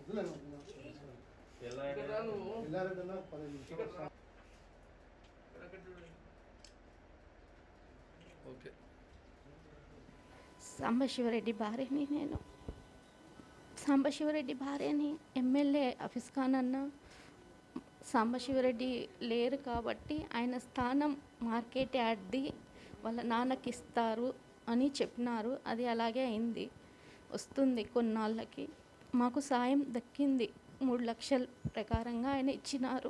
ఎల్లారెడ్డి పది నిమిషాలు ఓకే సాంబశివరెడ్డి భార్యని నేను సాంబశివరెడ్డి భార్యని ఎమ్మెల్యే ఆఫీస్ ఖాన్ సాంబశివరెడ్డి లేరు కాబట్టి ఆయన స్థానం మార్కెట్ యార్డ్ది వాళ్ళ నాన్నకి ఇస్తారు అని చెప్పినారు అది అలాగే అయింది వస్తుంది కొన్నాళ్ళకి మాకు సాయం దక్కింది మూడు లక్షల ప్రకారంగా ఆయన ఇచ్చినారు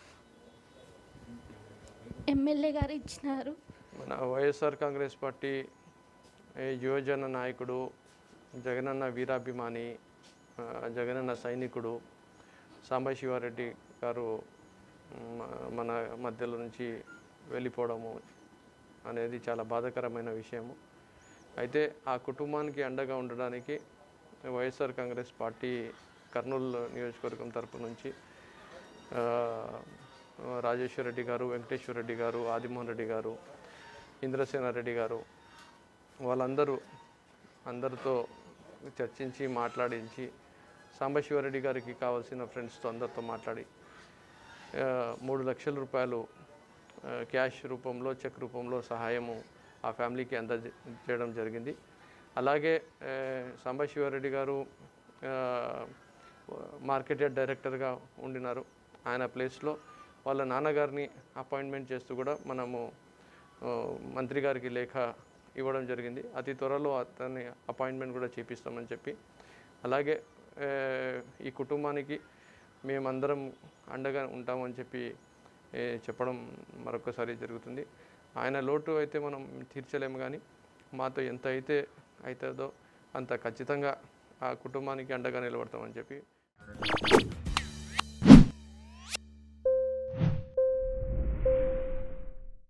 ఎమ్మెల్యే గారు ఇచ్చినారు మన వైఎస్ఆర్ కాంగ్రెస్ పార్టీ ఏ యువజన నాయకుడు జగనన్న వీరాభిమాని ఆ, జగనన్న సైనికుడు సాంబశివారెడ్డి గారు మ- మన మధ్యలో నుంచి వెళ్ళిపోవడము అనేది చాలా బాధాకరమైన విషయము అయితే ఆ కుటుంబానికి అండగా ఉండడానికి వైఎస్ఆర్ కాంగ్రెస్ పార్టీ కర్నూలు నియోజకవర్గం తరపు నుంచి ఆ, రాజేశ్వర రెడ్డి గారు వెంకటేశ్వర రెడ్డి గారు ఆదిమోహన్ రెడ్డి గారు ఇంద్రసేన రెడ్డి గారు వాళ్ళందరూ అందరితో చర్చించి మాట్లాడించి సాంబశివరెడ్డి గారికి కావాల్సిన ఫ్రెండ్స్తో అందరితో మాట్లాడి ఆ, మూడు లక్షల రూపాయలు ఆ, క్యాష్ రూపంలో చెక్ రూపంలో సహాయము ఆ ఫ్యామిలీకి అందజేయడం జరిగింది అలాగే ఆ, సాంబశివరెడ్డి గారు ఆ, మార్కెట్ యార్డ్ డైరెక్టర్గా ఉండినారు ఆయన ప్లేస్లో వాళ్ళ నాన్నగారిని అపాయింట్మెంట్ చేస్తూ కూడా మనము ఆ, మంత్రి గారికి లేఖ ఇవ్వడం జరిగింది అతి త్వరలో అతన్ని అపాయింట్మెంట్ కూడా చేపిస్తామని చెప్పి అలాగే ఆ, ఈ కుటుంబానికి మేమందరం అండగా ఉంటామని చెప్పి ఏ, చెప్పడం మరొకసారి జరుగుతుంది ఆయన లోటు అయితే మనం తీర్చలేము కానీ మాతో ఎంత అయితే అవుతుందో అంత ఖచ్చితంగా ఆ కుటుంబానికి అండగా నిలబడతామని చెప్పి